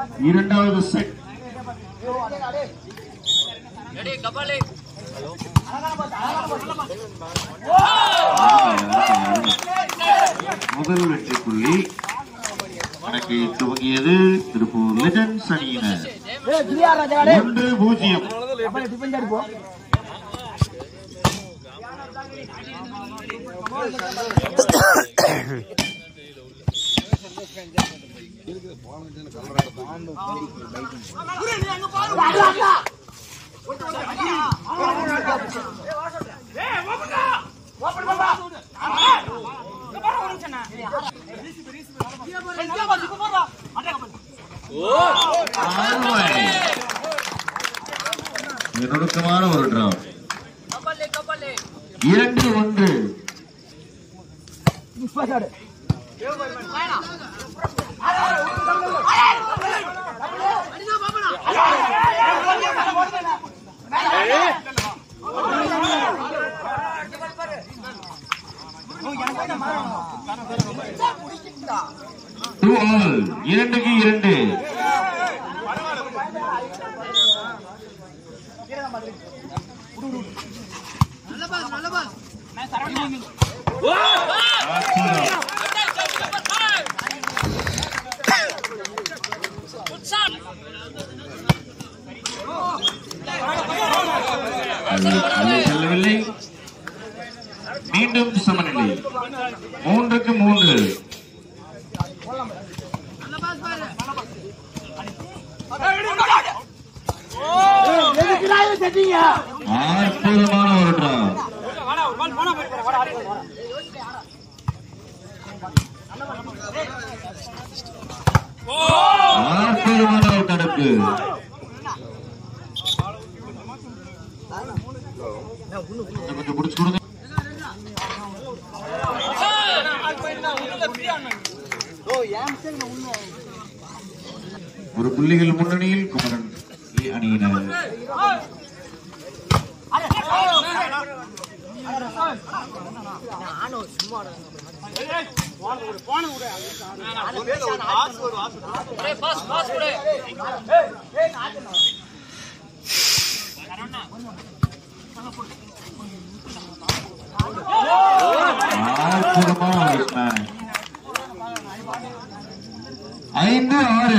இரண்டாவது செட் முதல் வெற்றி புள்ளி கணக்கை துவங்கியது திருப்பூர் லெஜண்ட்ஸ் அணியினர் ஒன்று பூஜ்ஜியம் ஆறுவாய். மிக நுணுக்கமான ஒரு டிராப் இரண்டு ஒன்று டூ ஆல் இரண்டுக்கு இரண்டு அற்புதம். அது அது செல்லவில்லை மீண்டும் சமநிலை மூன்றுக்கு மூன்று அற்புதமான ஒரு டிராப் அற்புதமான ஒரு தடுப்பு கொஞ்சம் கொஞ்சம் பிடிச்சு கொடுங்க ஒரு புள்ளிகள் முன்னணியில் குமரன் ஏ அணியினர் அற்புதமான ஒரு smash. ஐந்து ஆறு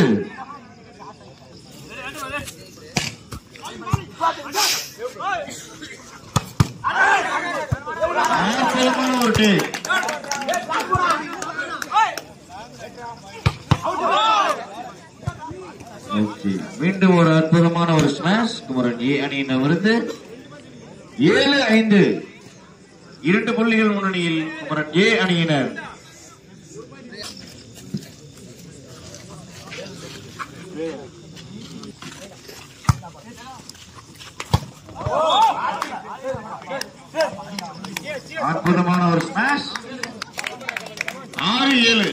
அற்புதமான ஒரு டேக் ஓகே மீண்டும் ஒரு அற்புதமான ஒரு ஸ்மாஷ் குமரன் ஏ அணியினர் விருந்து ஏழு ஐந்து இரண்டு புள்ளிகள் முன்னணியில் குமரன் ஏ அணியினர் அற்புதமான ஒரு ஸ்மாஷ் ஆறு ஏழு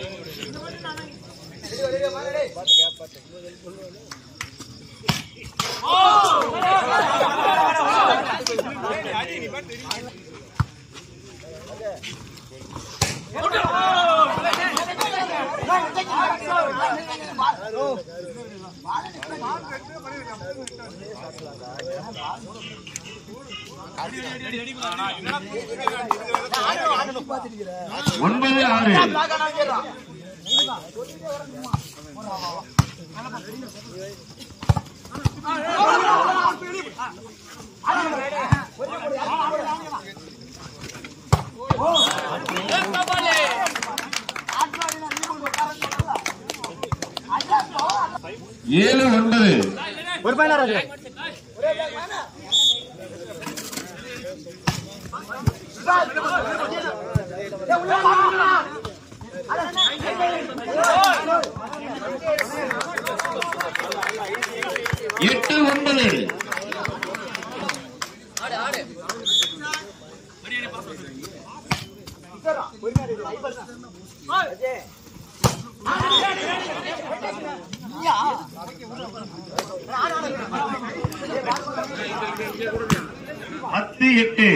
ஒன்பது ஆறு ஏழு ஒன்பது ஒரு பையனா ராஜு எட்டு ஒன்பது பத்து எட்டு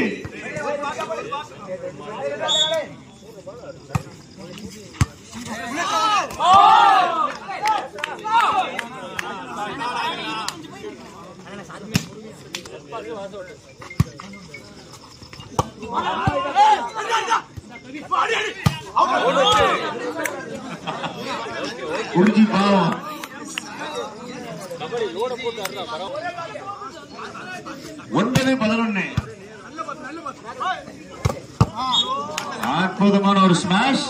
குடிச்சி பாவம் ஒன்பது பதினொன்னு அற்புதமான ஒரு ஸ்மாஷ்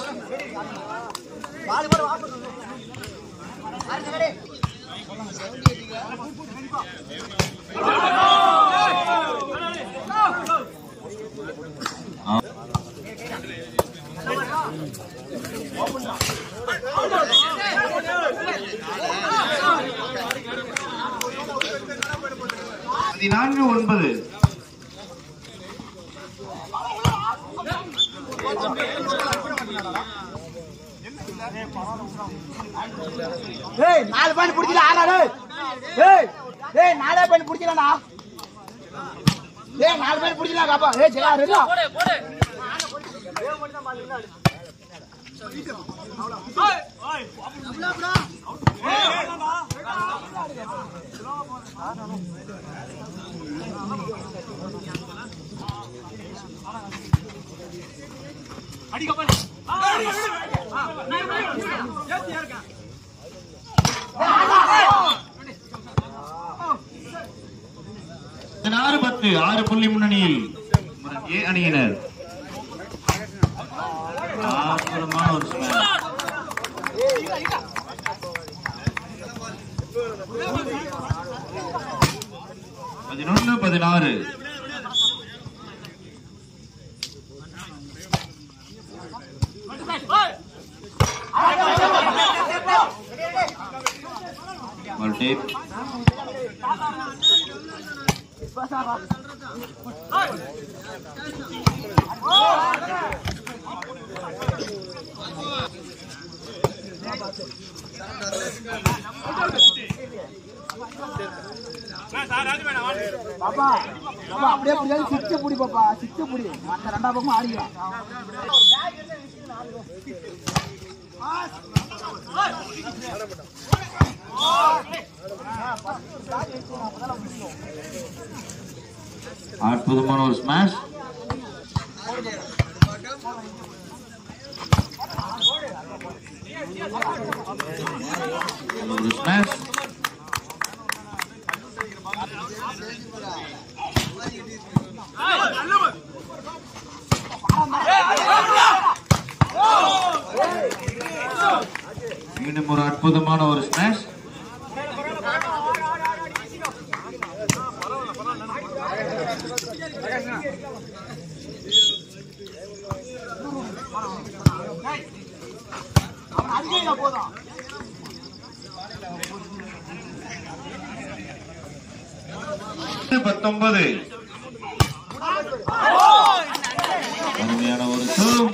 பதினான்கு ஒன்பது ஏய் நாலு பாயிண்ட் புடிச்சல ஆனா டேய் ஏய் ஏய் நாலே பாயிண்ட் புடிச்சலடா ஏய் நாலு பாயிண்ட் புடிச்சல காப்பா ஏய் ஜெயா ரெடியா பதினாறு பத்து ஆறு புள்ளி முன்னணியில் ஏ அணியினர் அற்புதமான ஒரு ஸ்மாஷ் பதினொன்னு பதினாறு மல்டி பாப்பா பாப்பா அப்படியே புடியாது சிக்ஸ் புடி பாப்பா சிக்ஸ் புடி மத்த ரெண்டா பக்கம் ஆடிக்கலாம் அற்புதமான ஒரு ஸ்மாஷ் ஒரு ஸ்மாஷ் மீண்டும் ஒரு அற்புதமான ஒரு ஸ்மாஷ் அடிக்கலாம் போதும் பத்தொன்பது அருமையான ஒரு சூம்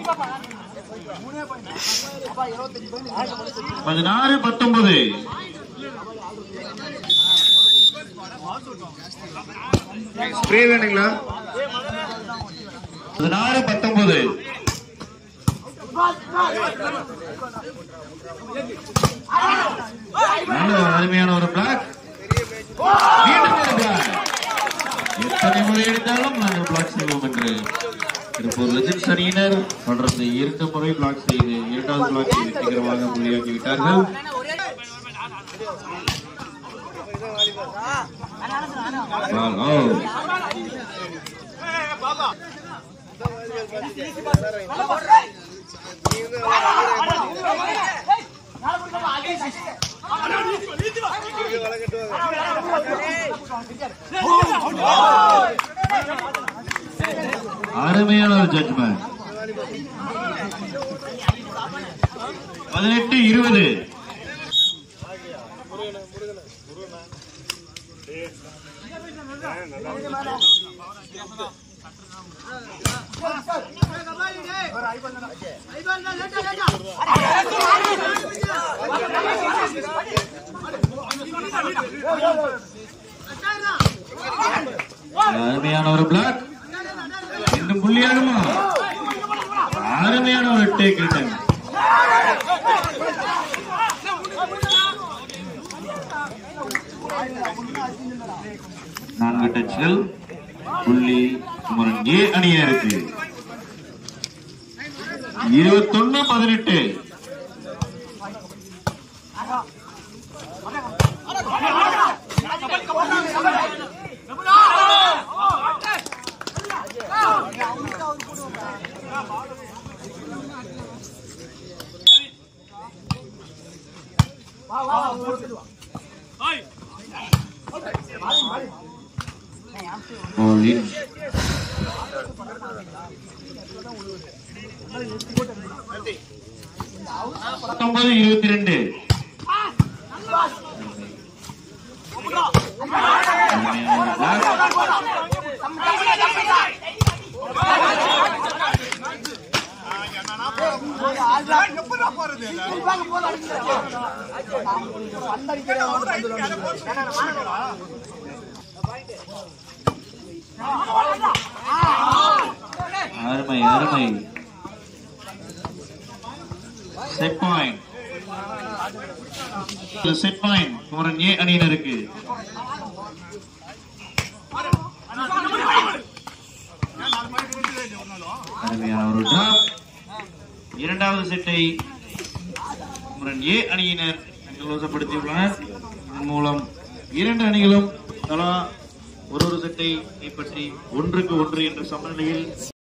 பதினாறு பத்தொன்பது ஸ்ப்ரே வேணுங்களா பதினாறு பத்தொன்பது நல்ல ஒரு அருமையான ஒரு பிளாக் மீண்டும் ஒரு பிளாக் எத்தனை முறை எடுத்தாலும் நாங்கள் பிளாக் செய்வோம் என்று திருப்பூர் லெஜன்ஸ் அணியினர் தொடர்ந்து இரண்டு முறை பிளாக் செய்து இரண்டாவது பிளாக் செய்து சீக்கிரமாக புள்ளியாக்கி விட்டார்கள் Ball out. அருமையான ஒரு ஜட்மெண்ட் பதினெட்டு இருபது அருமையான ஒரு பிளாக் இன்னும் புள்ளியாகுமா அருமையான ஒரு டேக் ரிட்டன் நான்கு டச்சுகள் புள்ளி குமரன் ஏ அணியினருக்கு இருபத்தொன்னு பதினெட்டு Ball in. பத்தொன்பது இருபத்தி ரெண்டு அருமை அருமை set point set point Kumaran A அணியினருக்கு அருமையான ஒரு டிராப் இரண்டாவது செட்டை குமரன் ஏ அணியினர் கைவசப்படுத்தியுள்ளனர் இதன் மூலம் இரண்டு அணிகளும் தலா ஒரு ஒரு செட்டை கைப்பற்றி ஒன்றுக்கு ஒன்று என்ற சமநிலையில்